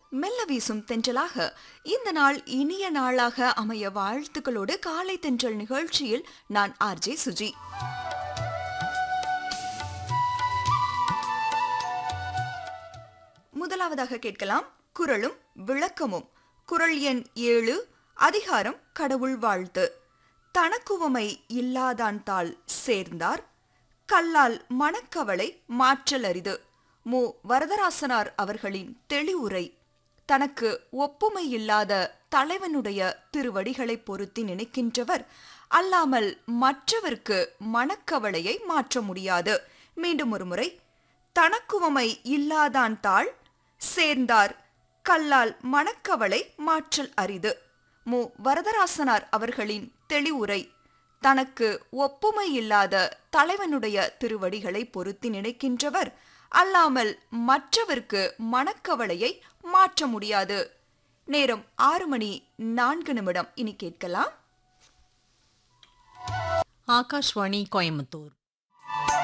மெல்ல வீசும் தென்றலாக இந்த நாள் இனிய நாளாக அமைய வாழ்த்துக்களோடு காலை தென்றல் நிகழ்ச்சியில் நான் ஆர்ஜே சுஜி முதலாவதாக கேட்கலாம் குரலும் விளக்கமும் குரல் எண் ஏழு அதிகாரம் கடவுள் வாழ்த்து தனக்குவமை இல்லாதான் தாள் சேர்ந்தார் கல்லால் மனக்கவலை மாற்றல் அரிது மு வரதராசனார் அவர்களின் தெளிவுரை தனக்கு ஒப்புமை இல்லாத தலைவனுடைய திருவடிகளை பொருத்தி நினைக்கின்றவர் அல்லாமல் மற்றவர்க்கு மனக்கவலையை மாற்ற முடியாது மீண்டும் ஒரு முறை தனக்குவமை இல்லாதான் தாள் சேர்ந்தார் கல்லால் மனக்கவலை மாற்றல் அரிது மு வரதராசனார் அவர்களின் தெளிவுரை தனக்கு ஒப்புமை இல்லாத தலைவனுடைய திருவடிகளை பொருத்தி நினைக்கின்றவர் அல்லாமல் மற்றவர்க்கு மனக்கவலையை மாற்ற முடியாது நேரம் ஆறு மணி நான்கு நிமிடம் இனி கேட்கலாம் ஆகாஷ்வாணி கோயம்புத்தூர்